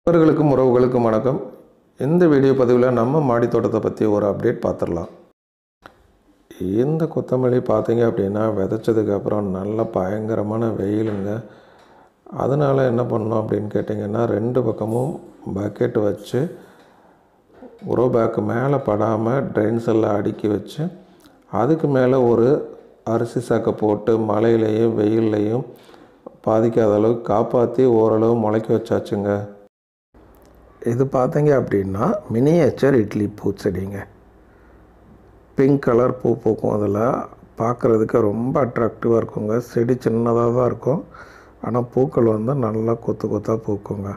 நண்பர்களுக்கும் உறவுகளுக்கும் வணக்கம் இந்த வீடியோ பதிவில் நம்ம மாடி தோட்டத்தை பற்றி ஒரு அப்டேட் பார்த்துடலாம் இந்த கொத்தமல்லி பார்த்தீங்க அப்படின்னா விதைச்சதுக்கு அப்புறம் நல்ல பயங்கரமான வெயிலுங்க அதனால் என்ன பண்ணோம் அப்படின்னு கேட்டிங்கன்னா ரெண்டு பக்கமும் பக்கெட் வச்சு உரோ பேக்கு மேலே படாமல் ட்ரெயின்ஸ் எல்லாம் அடுக்கி வச்சு அதுக்கு மேலே ஒரு அரிசி சாக்கை போட்டு மழையிலையும் வெயில்லையும் பாதிக்காத அளவுக்கு காப்பாற்றி ஓரளவு முளைக்க வச்சாச்சுங்க இது பார்த்தீங்க அப்படின்னா மினியேச்சர் இட்லி பூச்செடிங்க பிங்க் கலர் பூ பூக்கும் அதில் பார்க்குறதுக்கு ரொம்ப அட்ராக்டிவாக இருக்குங்க செடி சின்னதாக தான் இருக்கும் ஆனால் பூக்கள் வந்து நல்லா கொத்து கொத்தாக பூக்குங்க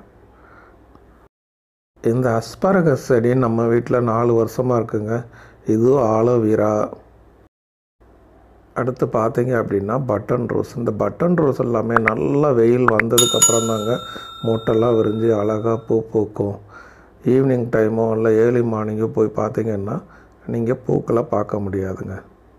இந்த அஸ்பாரகஸ் செடி நம்ம வீட்டில் நாலு வருஷமாக இருக்குங்க இதுவும் ஆலோவீரா அடுத்து பார்த்தீங்க அப்படின்னா பட்டன் ரோஸ் இந்த பட்டன் ரோஸ் எல்லாமே நல்லா வெயில் வந்ததுக்கப்புறம் தாங்க மூட்டெல்லாம் விரிஞ்சு அழகாக பூ பூக்கும் ஈவினிங் டைமோ இல்லை ஏர்லி மார்னிங்கோ போய் பார்த்தீங்கன்னா நீங்கள் பூக்களை பார்க்க முடியாதுங்க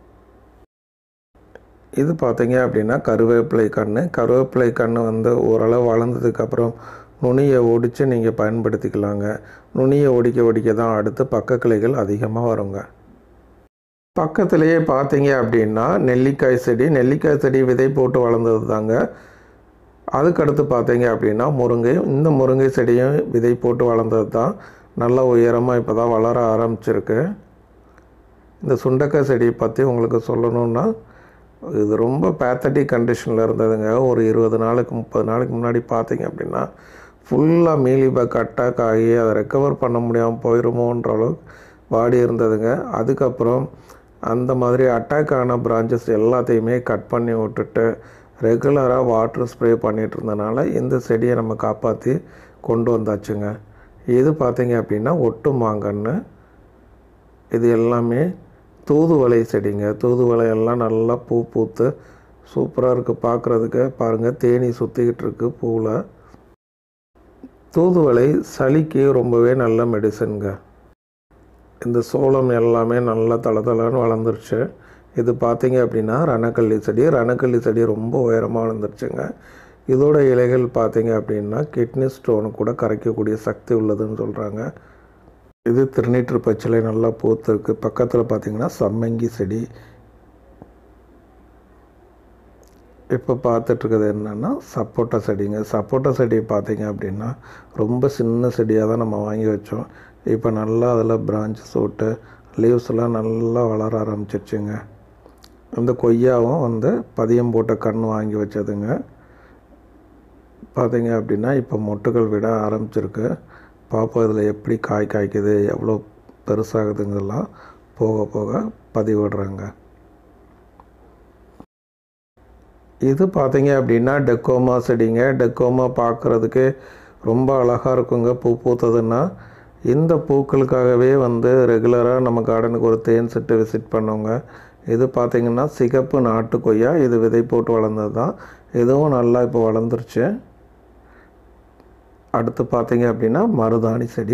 இது பார்த்தீங்க அப்படின்னா கருவேப்பிலை கன்று கருவேப்பிலை கன்று வந்து ஓரளவு வளர்ந்ததுக்கப்புறம் நுனியை ஒடித்து நீங்கள் பயன்படுத்திக்கலாங்க நுனியை ஒடிக்க ஒடிக்க தான் அடுத்து பக்க கிளைகள் அதிகமாக வருங்க பக்கத்துலேயே பார்த்தீங்க அப்படின்னா நெல்லிக்காய் செடி நெல்லிக்காய் செடி விதை போட்டு வளர்ந்தது தாங்க அதுக்கடுத்து பார்த்தீங்க அப்படின்னா முருங்கை இந்த முருங்கை செடியும் விதை போட்டு வளர்ந்தது தான் நல்ல உயரமாக இப்போ தான் வளர ஆரம்பிச்சிருக்கு இந்த சுண்டக்காய் செடியை பற்றி உங்களுக்கு சொல்லணுன்னா இது ரொம்ப பேத்தட்டிக் கண்டிஷனில் இருந்ததுங்க ஒரு இருபது நாளுக்கு முப்பது நாளைக்கு முன்னாடி பார்த்தீங்க அப்படின்னா ஃபுல்லாக மீலிபேக் அட்டாக் ஆகி அதை ரெக்கவர் பண்ண முடியாமல் போயிருமோன்ற அளவுக்கு வாடி இருந்ததுங்க அதுக்கப்புறம் அந்த மாதிரி அட்டாக் ஆன பிரான்ச்சஸ் எல்லாத்தையுமே கட் பண்ணி விட்டுட்டு ரெகுலராக வாட்டர் ஸ்ப்ரே பண்ணிகிட்டு இருந்தனால இந்த செடியை நம்ம காப்பாற்றி கொண்டு வந்தாச்சுங்க இது பார்த்தீங்க அப்படின்னா ஒட்டு மாங்கன்று இது எல்லாமே தூதுவளை செடிங்க தூதுவளை எல்லாம் நல்லா பூ பூத்து சூப்பராக இருக்குது பார்க்குறதுக்கு பாருங்கள் தேனி சுற்றிக்கிட்டு இருக்கு பூவில் தூதுவளை சளிக்கு ரொம்பவே நல்ல மெடிசனுங்க இந்த சோளம் எல்லாமே நல்லா தளதளன்னு வளர்ந்துருச்சு இது பார்த்தீங்க அப்படின்னா ரணக்கல்லி செடி ரணக்கல்லி செடி ரொம்ப உயரமாக வளர்ந்துருச்சுங்க இதோட இலைகள் பார்த்தீங்க அப்படின்னா கிட்னி ஸ்டோனு கூட கரைக்கக்கூடிய சக்தி உள்ளதுன்னு சொல்கிறாங்க இது திருநீற்று பச்சிலை நல்லா பூத்துருக்கு பக்கத்தில் பார்த்தீங்கன்னா சம்மங்கி செடி இப்போ பார்த்துட்ருக்குது என்னென்னா சப்போட்டா செடிங்க சப்போட்டா செடி பார்த்தீங்க அப்படின்னா ரொம்ப சின்ன செடியாக தான் நம்ம வாங்கி வச்சோம் இப்போ நல்லா அதில் பிரான்ச்சஸ் விட்டு லீவ்ஸ்லாம் நல்லா வளர ஆரம்பிச்சிருச்சுங்க இந்த கொய்யாவும் வந்து பதியம் போட்ட கண் வாங்கி வச்சதுங்க பார்த்தீங்க அப்படின்னா இப்போ மொட்டுகள் விட ஆரம்பிச்சிருக்கு பார்ப்போம் இதில் எப்படி காய் காய்க்குது எவ்வளோ பெருசாகுதுங்கெல்லாம் போக போக பதிவிடுறாங்க இது பார்த்தீங்க அப்படின்னா டெக்கோமா செடிங்க டெக்கோமா பார்க்குறதுக்கு ரொம்ப அழகாக இருக்குங்க பூ பூத்ததுன்னா இந்த பூக்களுக்காகவே வந்து ரெகுலராக நம்ம கார்டனுக்கு ஒரு தேன் செட்டு விசிட் பண்ணோங்க இது பார்த்திங்கன்னா சிகப்பு நாட்டு கொய்யா இது விதை போட்டு வளர்ந்தது தான் இதுவும் நல்லா இப்போ வளர்ந்துருச்சு அடுத்து பார்த்தீங்க அப்படின்னா மருதாணி செடி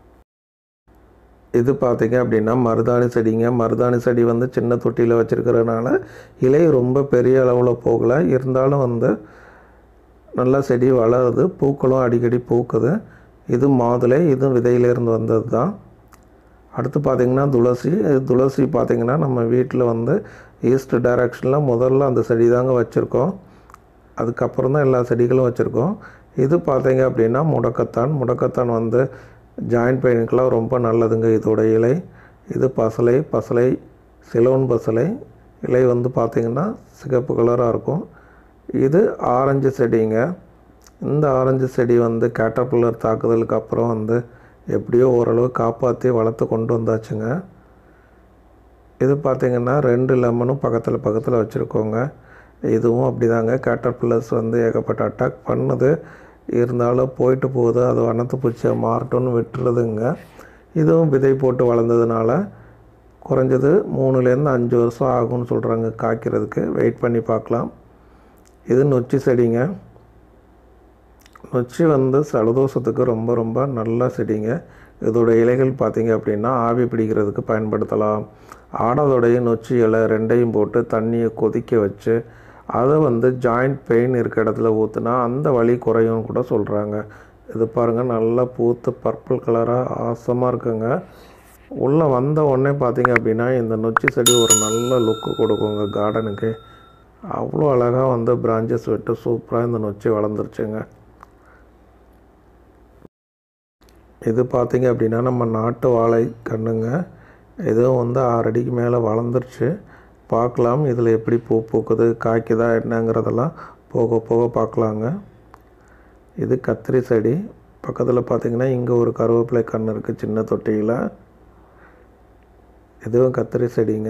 இது பார்த்தீங்க அப்படின்னா மருதாணி செடிங்க மருதாணி செடி வந்து சின்ன தொட்டியில் வச்சுருக்கிறதுனால இலை ரொம்ப பெரிய அளவில் போகலை இருந்தாலும் வந்து நல்லா செடி வளருது பூக்களும் அடிக்கடி பூக்குது இது மாதுளை இது விதையிலேருந்து வந்தது தான் அடுத்து பார்த்திங்கன்னா துளசி துளசி பார்த்திங்கன்னா நம்ம வீட்டில் வந்து ஈஸ்ட் டைரக்ஷனில் முதல்ல அந்த செடி தாங்க வச்சுருக்கோம் அதுக்கப்புறம் தான் எல்லா செடிகளும் வச்சுருக்கோம் இது பார்த்தீங்க அப்படின்னா முடக்கத்தான் முடக்கத்தான் வந்து ஜாயிண்ட் பெயினுக்கெலாம் ரொம்ப நல்லதுங்க இதோட இலை இது பசலை பசலை சிலோன் பசலை இலை வந்து பார்த்திங்கன்னா சிகப்பு கலராக இருக்கும் இது ஆரஞ்சு செடிங்க இந்த ஆரஞ்சு செடி வந்து கேட்டர்பில்லர் தாக்குதலுக்கு அப்புறம் வந்து எப்படியோ ஓரளவு காப்பாற்றி வளர்த்து கொண்டு வந்தாச்சுங்க இது பார்த்திங்கன்னா ரெண்டு லெமனும் பக்கத்தில் பக்கத்தில் வச்சுருக்கோங்க இதுவும் அப்படி தாங்க கேட்டர்பில்லர்ஸ் வந்து ஏகப்பட்ட அட்டாக் பண்ணுது இருந்தாலும் போயிட்டு போகுது அது வனத்து பூச்சியை மாறட்டும்னு விட்டுறதுங்க இதுவும் விதை போட்டு வளர்ந்ததுனால குறைஞ்சது மூணுலேருந்து அஞ்சு வருஷம் ஆகும்னு சொல்கிறாங்க காய்க்கிறதுக்கு வெயிட் பண்ணி பார்க்கலாம் இது நொச்சி செடிங்க நொச்சி வந்து சலதோஷத்துக்கு ரொம்ப ரொம்ப நல்ல செடிங்க இதோட இலைகள் பார்த்திங்க அப்படின்னா ஆவி பிடிக்கிறதுக்கு பயன்படுத்தலாம் ஆடாதோடைய நொச்சி இலை ரெண்டையும் போட்டு தண்ணியை கொதிக்க வச்சு அதை வந்து ஜாயிண்ட் பெயின் இருக்க இடத்துல ஊற்றுனா அந்த வலி குறையும்னு கூட சொல்கிறாங்க இது பாருங்கள் நல்லா பூத்து பர்பிள் கலராக ஆசமாக இருக்குங்க உள்ளே வந்த உடனே பார்த்தீங்க அப்படின்னா இந்த நொச்சி செடி ஒரு நல்ல லுக்கு கொடுக்குங்க கார்டனுக்கு அவ்வளோ அழகாக வந்து பிரான்ச்சஸ் விட்டு சூப்பராக இந்த நொச்சி வளர்ந்துருச்சுங்க இது பார்த்தீங்க அப்படின்னா நம்ம நாட்டு வாழை கண்ணுங்க இதுவும் வந்து ஆறு அடிக்கு மேலே வளர்ந்துருச்சு பார்க்கலாம் இதில் எப்படி பூ பூக்குது காய்க்குதா என்னங்கிறதெல்லாம் போக போக பார்க்கலாங்க இது கத்திரி செடி பக்கத்தில் பார்த்தீங்கன்னா இங்கே ஒரு கருவேப்பிலை கன்று இருக்குது சின்ன தொட்டியில் இதுவும் கத்திரி செடிங்க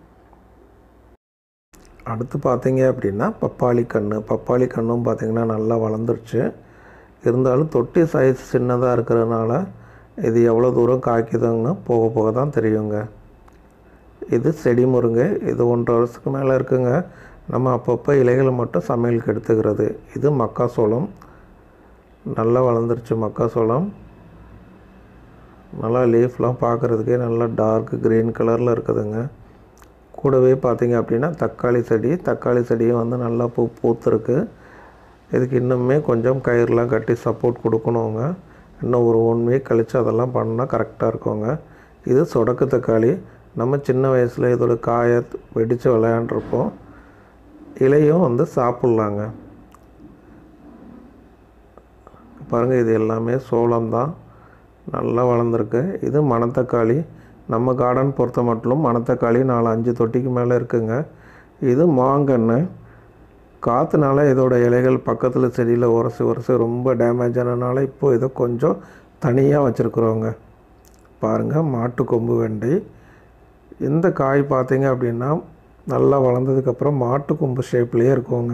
அடுத்து பார்த்தீங்க அப்படின்னா பப்பாளி கன்று பப்பாளி கன்றும் பார்த்தீங்கன்னா நல்லா வளர்ந்துருச்சு இருந்தாலும் தொட்டி சைஸ் சின்னதாக இருக்கிறதுனால இது எவ்வளோ தூரம் காய்க்குதுன்னு போக போக தான் தெரியுங்க இது செடி முருங்கை இது ஒன்றரை வருஷத்துக்கு மேலே இருக்குங்க நம்ம அப்பப்போ இலைகளை மட்டும் சமையலுக்கு எடுத்துக்கிறது இது மக்காசோளம் நல்லா வளர்ந்துருச்சு மக்காசோளம் நல்லா லீஃப்லாம் பார்க்குறதுக்கே நல்லா டார்க் க்ரீன் கலரில் இருக்குதுங்க கூடவே பார்த்தீங்க அப்படின்னா தக்காளி செடி தக்காளி செடியும் வந்து நல்லா பூ பூத்துருக்கு இதுக்கு இன்னுமே கொஞ்சம் கயிறுலாம் கட்டி சப்போர்ட் கொடுக்கணுங்க இன்னும் ஒரு ஒன் வீக் கழித்து அதெல்லாம் பண்ணால் கரெக்டாக இருக்குங்க இது சொடக்கு தக்காளி நம்ம சின்ன வயசில் இதோட காயை வெடித்து விளையாண்டுருப்போம் இலையும் வந்து சாப்பிட்லாங்க பாருங்கள் இது எல்லாமே சோளம் தான் நல்லா வளர்ந்துருக்கு இது மணத்தக்காளி நம்ம கார்டன் பொறுத்த மட்டும் மணத்தக்காளி நாலு அஞ்சு தொட்டிக்கு மேலே இருக்குங்க இது மாங்கன்று காற்றுனால இதோட இலைகள் பக்கத்தில் செடியில் உரசி உரசி ரொம்ப டேமேஜ் ஆனதுனால இப்போ இதை கொஞ்சம் தனியாக வச்சுருக்குறோங்க பாருங்கள் மாட்டு கொம்பு வெண்டை இந்த காய் பார்த்தீங்க அப்படின்னா நல்லா வளர்ந்ததுக்கப்புறம் மாட்டு கொம்பு ஷேப்லேயே இருக்குங்க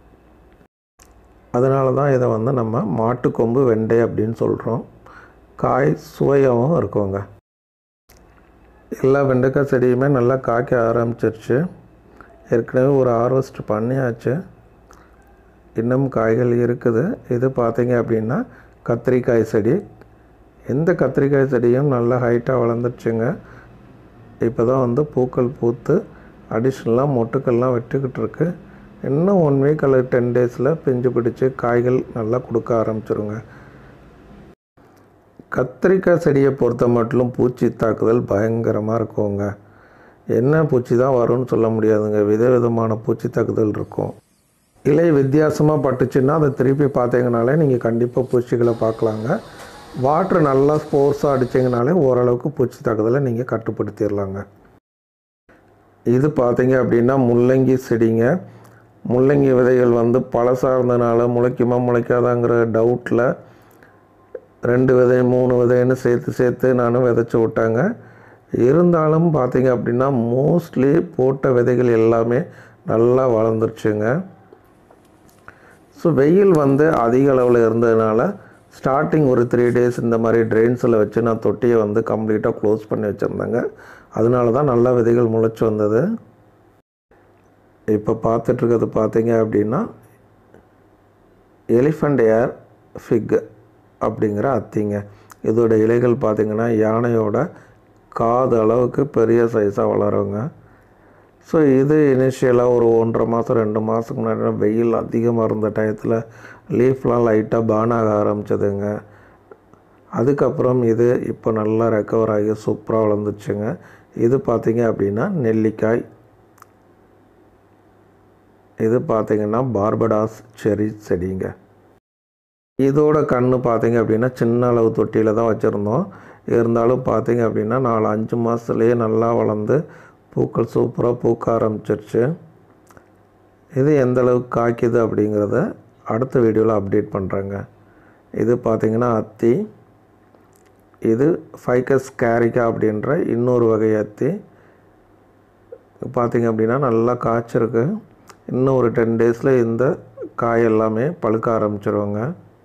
அதனால தான் இதை வந்து நம்ம மாட்டு கொம்பு வெண்டை அப்படின்னு சொல்கிறோம் காய் சுவையாகவும் இருக்குங்க எல்லா வெண்டைக்காய் செடியுமே நல்லா காய்க்க ஆரம்பிச்சிருச்சு ஏற்கனவே ஒரு ஹார்வெஸ்ட் பண்ணியாச்சு இன்னும் காய்கள் இருக்குது இது பார்த்தீங்க அப்படின்னா கத்திரிக்காய் செடி எந்த கத்திரிக்காய் செடியும் நல்லா ஹைட்டாக வளர்ந்துருச்சுங்க இப்போ தான் வந்து பூக்கள் பூத்து அடிஷ்னலாக மொட்டுக்கள்லாம் வெட்டுக்கிட்டு இருக்கு இன்னும் ஒன் வீக் அல்லது டென் டேஸில் பிஞ்சு பிடிச்சி காய்கள் நல்லா கொடுக்க ஆரம்பிச்சிருங்க கத்திரிக்காய் செடியை பொறுத்த மட்டும் பூச்சி தாக்குதல் பயங்கரமாக இருக்குங்க என்ன பூச்சி தான் வரும்னு சொல்ல முடியாதுங்க விதவிதமான பூச்சி தாக்குதல் இருக்கும் இலை வித்தியாசமாக பட்டுச்சுன்னா அதை திருப்பி பார்த்தீங்கனாலே நீங்கள் கண்டிப்பாக பூச்சிகளை பார்க்கலாங்க வாட்ரு நல்லா ஸ்போர்ட்ஸாக அடிச்சிங்கனாலே ஓரளவுக்கு பூச்சி தாக்குதலை நீங்கள் கட்டுப்படுத்திடலாங்க இது பார்த்தீங்க அப்படின்னா முள்ளங்கி செடிங்க முள்ளங்கி விதைகள் வந்து பழசாக இருந்தனால முளைக்குமா முளைக்காதாங்கிற டவுட்டில் ரெண்டு விதை மூணு விதைன்னு சேர்த்து சேர்த்து நானும் விதைச்சி விட்டாங்க இருந்தாலும் பார்த்தீங்க அப்படின்னா மோஸ்ட்லி போட்ட விதைகள் எல்லாமே நல்லா வளர்ந்துருச்சுங்க ஸோ வெயில் வந்து அதிக அளவில் இருந்ததுனால ஸ்டார்டிங் ஒரு த்ரீ டேஸ் இந்த மாதிரி ட்ரெயின்ஸில் வச்சு நான் தொட்டியை வந்து கம்ப்ளீட்டாக க்ளோஸ் பண்ணி வச்சுருந்தேங்க அதனால தான் நல்ல விதைகள் முளைச்சி வந்தது இப்போ பார்த்துட்ருக்கிறது பார்த்தீங்க அப்படின்னா எலிஃபண்ட் ஏர் ஃபிக் அப்படிங்கிற அத்திங்க இதோட இலைகள் பார்த்திங்கன்னா யானையோட காது அளவுக்கு பெரிய சைஸாக வளருங்க ஸோ இது இனிஷியலாக ஒரு ஒன்றரை மாதம் ரெண்டு மாதத்துக்கு முன்னாடி வெயில் அதிகமாக இருந்த டயத்தில் லீஃப்லாம் லைட்டாக பேர்ன் ஆக ஆரம்பிச்சதுங்க அதுக்கப்புறம் இது இப்போ நல்லா ரெக்கவர் ஆகி சூப்பராக வளர்ந்துச்சுங்க இது பார்த்தீங்க அப்படின்னா நெல்லிக்காய் இது பார்த்தீங்கன்னா பார்படாஸ் செரி செடிங்க இதோட கன்று பார்த்தீங்க அப்படின்னா சின்ன அளவு தொட்டியில் தான் வச்சுருந்தோம் இருந்தாலும் பார்த்தீங்க அப்படின்னா நாலு அஞ்சு மாதத்துலேயே நல்லா வளர்ந்து பூக்கள் சூப்பராக பூக்க ஆரம்பிச்சிருச்சு இது எந்த அளவுக்கு காய்க்குது அப்படிங்கிறத அடுத்த வீடியோவில் அப்டேட் பண்ணுறேங்க இது பார்த்திங்கன்னா அத்தி இது ஃபைக்கஸ் கேரிக்கா அப்படின்ற இன்னொரு வகை அத்தி பார்த்திங்க அப்படின்னா நல்லா காய்ச்சிருக்கு இன்னும் ஒரு டென் டேஸில் இந்த காய் எல்லாமே பழுக்க ஆரம்பிச்சிருவாங்க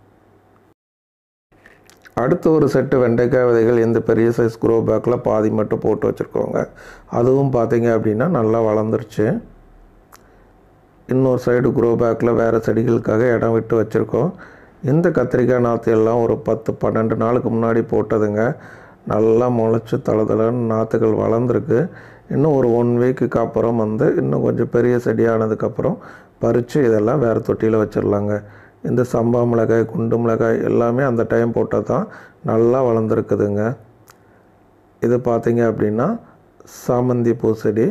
அடுத்து ஒரு செட்டு வெண்டைக்காய் விதைகள் இந்த பெரிய சைஸ் குரோ பேக்கில் பாதி மட்டும் போட்டு வச்சுருக்கோங்க அதுவும் பார்த்தீங்க அப்படின்னா நல்லா வளர்ந்துருச்சு இன்னொரு சைடு குரோ பேக்கில் வேறு செடிகளுக்காக இடம் விட்டு வச்சுருக்கோம் இந்த கத்திரிக்காய் நாற்று எல்லாம் ஒரு பத்து பன்னெண்டு நாளுக்கு முன்னாடி போட்டதுங்க நல்லா முளைச்சி தளதளன்னு நாற்றுகள் வளர்ந்துருக்கு இன்னும் ஒரு ஒன் வீக்குக்கு அப்புறம் வந்து இன்னும் கொஞ்சம் பெரிய செடியானதுக்கப்புறம் பறித்து இதெல்லாம் வேறு தொட்டியில் வச்சிடலாங்க இந்த சம்பா மிளகாய் குண்டு மிளகாய் எல்லாமே அந்த டைம் போட்டால் தான் நல்லா வளர்ந்துருக்குதுங்க இது பார்த்தீங்க அப்படின்னா சாமந்தி பூ செடி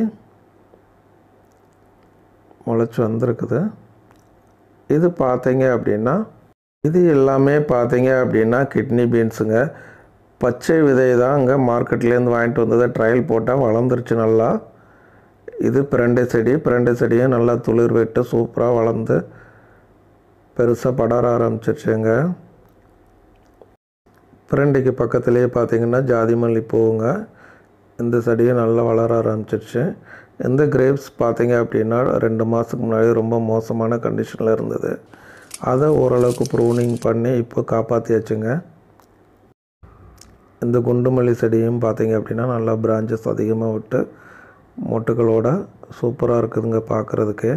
முளைச்சி வந்திருக்குது இது பார்த்தீங்க அப்படின்னா இது எல்லாமே பார்த்தீங்க அப்படின்னா கிட்னி பீன்ஸுங்க பச்சை விதை தான் அங்கே மார்க்கெட்லேருந்து வாங்கிட்டு வந்ததை ட்ரையல் போட்டால் வளர்ந்துருச்சு நல்லா இது பிரண்டை செடி பிரண்டை செடியும் நல்லா துளிர் விட்டு சூப்பராக வளர்ந்து பெருசாக படர ஆரம்பிச்சிருச்சுங்க பிரண்டைக்கு பக்கத்துலேயே பார்த்தீங்கன்னா ஜாதி மல்லி பூவுங்க இந்த செடியும் நல்லா வளர ஆரம்பிச்சிருச்சு இந்த கிரேப்ஸ் பார்த்தீங்க அப்படின்னா ரெண்டு மாதத்துக்கு முன்னாடி ரொம்ப மோசமான கண்டிஷனில் இருந்தது அதை ஓரளவுக்கு ப்ரூனிங் பண்ணி இப்போ காப்பாற்றியாச்சுங்க இந்த குண்டுமல்லி செடியும் பார்த்தீங்க அப்படின்னா நல்லா பிரான்ச்சஸ் அதிகமாக விட்டு மொட்டுகளோட சூப்பராக இருக்குதுங்க பார்க்குறதுக்கு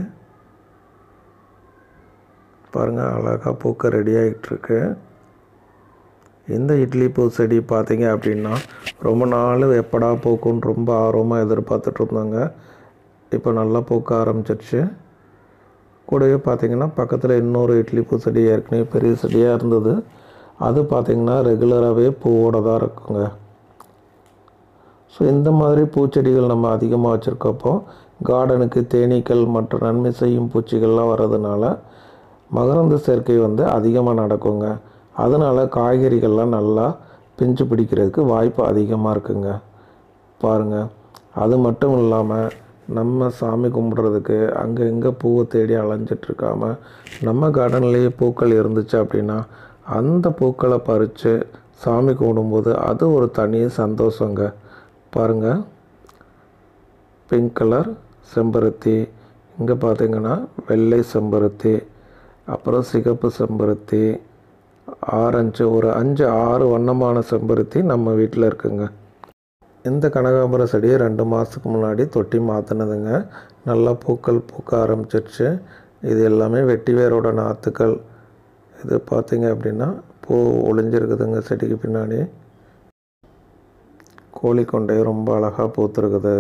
பாருங்கள் அழகாக பூக்க ரெடி ஆகிட்டுருக்கு இந்த இட்லி பூ செடி பார்த்தீங்க அப்படின்னா ரொம்ப நாள் எப்படா பூக்கும்னு ரொம்ப ஆர்வமாக எதிர்பார்த்துட்டு இருந்தாங்க இப்போ நல்லா பூக்க ஆரம்பிச்சிருச்சு கூடவே பார்த்தீங்கன்னா பக்கத்தில் இன்னொரு இட்லி பூ செடி ஏற்கனவே பெரிய செடியாக இருந்தது அது பார்த்திங்கன்னா ரெகுலராகவே பூவோட தான் இருக்குங்க ஸோ இந்த மாதிரி பூச்செடிகள் நம்ம அதிகமாக வச்சுருக்கப்போ கார்டனுக்கு தேனீக்கள் மற்ற நன்மை செய்யும் பூச்சிகள்லாம் வர்றதுனால மகரந்த சேர்க்கை வந்து அதிகமாக நடக்குங்க அதனால் காய்கறிகள்லாம் நல்லா பிஞ்சு பிடிக்கிறதுக்கு வாய்ப்பு அதிகமாக இருக்குங்க பாருங்கள் அது மட்டும் இல்லாமல் நம்ம சாமி கும்பிட்றதுக்கு அங்கே எங்கே பூவை தேடி அலைஞ்சிட்ருக்காம நம்ம கார்டன்லேயே பூக்கள் இருந்துச்சு அப்படின்னா அந்த பூக்களை பறித்து சாமி கும்பிடும்போது அது ஒரு தனி சந்தோஷங்க பாருங்கள் பிங்க் கலர் செம்பருத்தி இங்கே பார்த்தீங்கன்னா வெள்ளை செம்பருத்தி அப்புறம் சிகப்பு செம்பருத்தி ஆரஞ்சு ஒரு அஞ்சு ஆறு வண்ணமான செம்பருத்தி நம்ம வீட்டில் இருக்குங்க இந்த கனகாம்பர செடியை ரெண்டு மாதத்துக்கு முன்னாடி தொட்டி மாற்றினதுங்க நல்லா பூக்கள் பூக்க ஆரம்பிச்சிருச்சு இது எல்லாமே வெட்டி வேரோட நாற்றுக்கள் இது பார்த்தீங்க அப்படின்னா பூ ஒளிஞ்சிருக்குதுங்க செடிக்கு பின்னாடி கோழி கொண்டை ரொம்ப அழகாக பூத்துருக்குது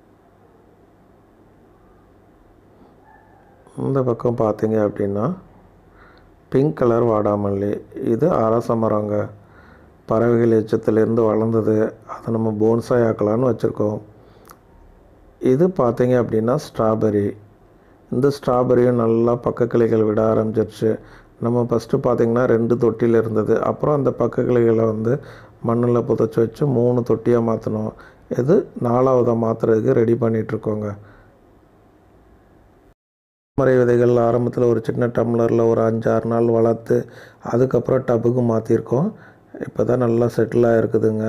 இந்த பக்கம் பார்த்தீங்க அப்படின்னா பிங்க் கலர் வாடாமல்லி இது அரச மரங்க பறவைகள் எச்சத்துலேருந்து வளர்ந்தது அதை நம்ம போன்சாய் ஆக்கலான்னு வச்சுருக்கோம் இது பார்த்தீங்க அப்படின்னா ஸ்ட்ராபெரி இந்த ஸ்ட்ராபெரியும் நல்லா பக்க கிளைகள் விட ஆரம்பிச்சிருச்சு நம்ம ஃபஸ்ட்டு பார்த்திங்கன்னா ரெண்டு தொட்டியில் இருந்தது அப்புறம் அந்த பக்க கிளைகளை வந்து மண்ணில் புதைச்சி வச்சு மூணு தொட்டியாக மாற்றணும் இது நாலாவதாக மாற்றுறதுக்கு ரெடி பண்ணிகிட்ருக்கோங்க தாமரை விதைகள் ஆரம்பத்தில் ஒரு சின்ன டம்ளரில் ஒரு அஞ்சாறு நாள் வளர்த்து அதுக்கப்புறம் டப்புக்கு மாற்றிருக்கோம் இப்போ தான் நல்லா செட்டில் ஆகிருக்குதுங்க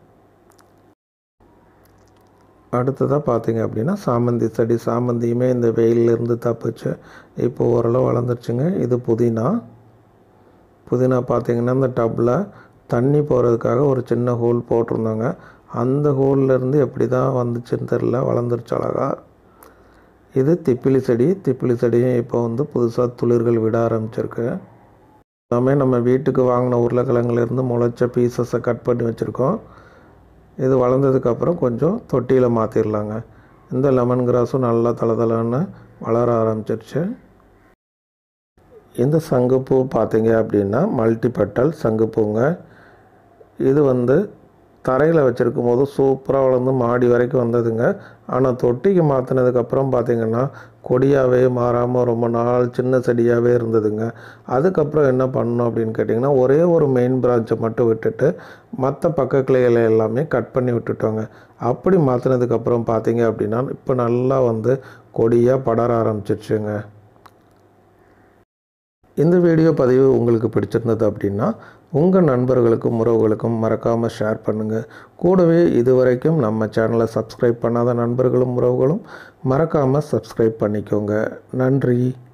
அடுத்ததாக பார்த்தீங்க அப்படின்னா சாமந்தி செடி சாமந்தியுமே இந்த வெயிலிருந்து தப்பிச்சு இப்போ ஓரளவு வளர்ந்துருச்சுங்க இது புதினா புதினா பார்த்தீங்கன்னா இந்த டப்பில் தண்ணி போகிறதுக்காக ஒரு சின்ன ஹோல் போட்டிருந்தாங்க அந்த ஹோல்லேருந்து எப்படி தான் வந்துச்சுன்னு தெரில வளர்ந்துருச்சு அழகா இது திப்பிலி செடி திப்பிலி செடியும் இப்போ வந்து புதுசாக துளிர்கள் விட ஆரம்பிச்சிருக்கு எல்லாமே நம்ம வீட்டுக்கு வாங்கின உருளைக்கிழங்குலேருந்து முளைச்ச பீசஸை கட் பண்ணி வச்சுருக்கோம் இது வளர்ந்ததுக்கப்புறம் கொஞ்சம் தொட்டியில் மாற்றிடலாங்க இந்த லெமன் கிராஸும் நல்லா தளதளன்னு வளர ஆரம்பிச்சிருச்சு இந்த சங்குப்பூ பார்த்தீங்க அப்படின்னா மல்டி பெட்டல் சங்குப்பூங்க இது வந்து தரையில் வச்சுருக்கும் போது சூப்பராக வளர்ந்து மாடி வரைக்கும் வந்ததுங்க ஆனால் தொட்டிக்கு மாற்றினதுக்கப்புறம் பார்த்திங்கன்னா கொடியாகவே மாறாமல் ரொம்ப நாள் சின்ன செடியாகவே இருந்ததுங்க அதுக்கப்புறம் என்ன பண்ணணும் அப்படின்னு கேட்டிங்கன்னா ஒரே ஒரு மெயின் பிரான்ச்சை மட்டும் விட்டுட்டு மற்ற பக்க கிளைகளை எல்லாமே கட் பண்ணி விட்டுட்டோங்க அப்படி மாற்றினதுக்கப்புறம் பார்த்தீங்க அப்படின்னா இப்போ நல்லா வந்து கொடியாக படர ஆரம்பிச்சிருச்சுங்க இந்த வீடியோ பதிவு உங்களுக்கு பிடிச்சிருந்தது அப்படின்னா உங்கள் நண்பர்களுக்கும் உறவுகளுக்கும் மறக்காமல் ஷேர் பண்ணுங்கள் கூடவே இதுவரைக்கும் நம்ம சேனலை சப்ஸ்கிரைப் பண்ணாத நண்பர்களும் உறவுகளும் மறக்காமல் சப்ஸ்கிரைப் பண்ணிக்கோங்க நன்றி